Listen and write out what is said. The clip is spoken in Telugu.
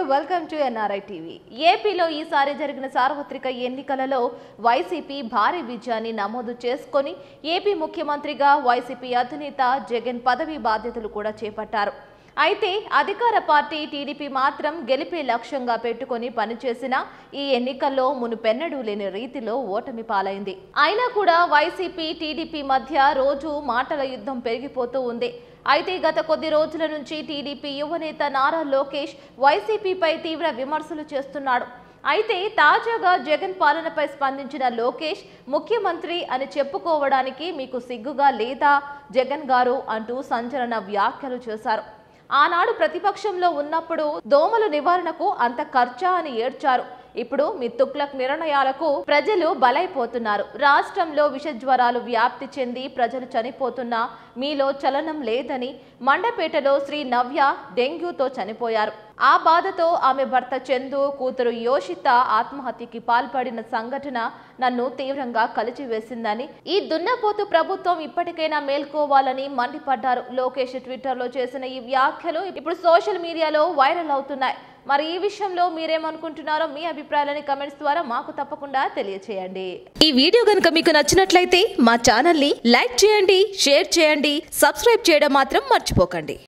వెల్కమ్ టు ఎన్ఆర్ఐ టీవీ ఏపీలో ఈసారి జరిగిన సార్వత్రిక ఎన్నికలలో వైసీపీ భారీ విజయాన్ని నమోదు చేసుకొని ఏపీ ముఖ్యమంత్రిగా వైసీపీ అధినేత జగన్ పదవి బాధ్యతలు కూడా చేపట్టారు అయితే అధికార పార్టీ టీడీపీ మాత్రం గెలిపే లక్ష్యంగా పెట్టుకొని పనిచేసిన ఈ ఎన్నికల్లో మునుపెన్నడూ లేని రీతిలో ఓటమి పాలైంది అయినా కూడా వైసీపీ టీడీపీ మధ్య రోజు మాటల యుద్ధం పెరిగిపోతూ ఉంది అయితే గత కొద్ది రోజుల నుంచి టీడీపీ యువనేత నారా లోకేష్ వైసీపీపై తీవ్ర విమర్శలు చేస్తున్నాడు అయితే తాజాగా జగన్ పాలనపై స్పందించిన లోకేష్ ముఖ్యమంత్రి అని చెప్పుకోవడానికి మీకు సిగ్గుగా లేదా జగన్ గారు అంటూ సంచలన వ్యాఖ్యలు చేశారు ఆనాడు ప్రతిపక్షంలో ఉన్నప్పుడు దోమల నివారణకు అంత ఖర్చా అని ఏడ్చారు ఇప్పుడు మీ తుక్లక్ నిర్ణయాలకు ప్రజలు బలైపోతున్నారు రాష్ట్రంలో విష జ్వరాలు వ్యాప్తి చెంది ప్రజలు చనిపోతున్నా మీలో చలనం లేదని మండపేటలో శ్రీ నవ్య డెంగ్యూతో చనిపోయారు ఆ బాధతో ఆమె భర్త చందు కూతురు యోషిత ఆత్మహత్యకి పాల్పడిన సంఘటన నన్ను తీవ్రంగా కలిచివేసిందని ఈ దున్నపోతు ప్రభుత్వం ఇప్పటికైనా మేల్కోవాలని మండిపడ్డారు లోకేష్ ట్విట్టర్లో చేసిన ఈ వ్యాఖ్యలు ఇప్పుడు సోషల్ మీడియాలో వైరల్ అవుతున్నాయి మరి ఈ విషయంలో మీరేమనుకుంటున్నారో మీ అభిప్రాయాలని కమెంట్స్ ద్వారా మాకు తప్పకుండా తెలియచేయండి ఈ వీడియో కనుక మీకు నచ్చినట్లయితే మా ఛానల్ని లైక్ చేయండి షేర్ చేయండి సబ్స్క్రైబ్ చేయడం మాత్రం మర్చిపోకండి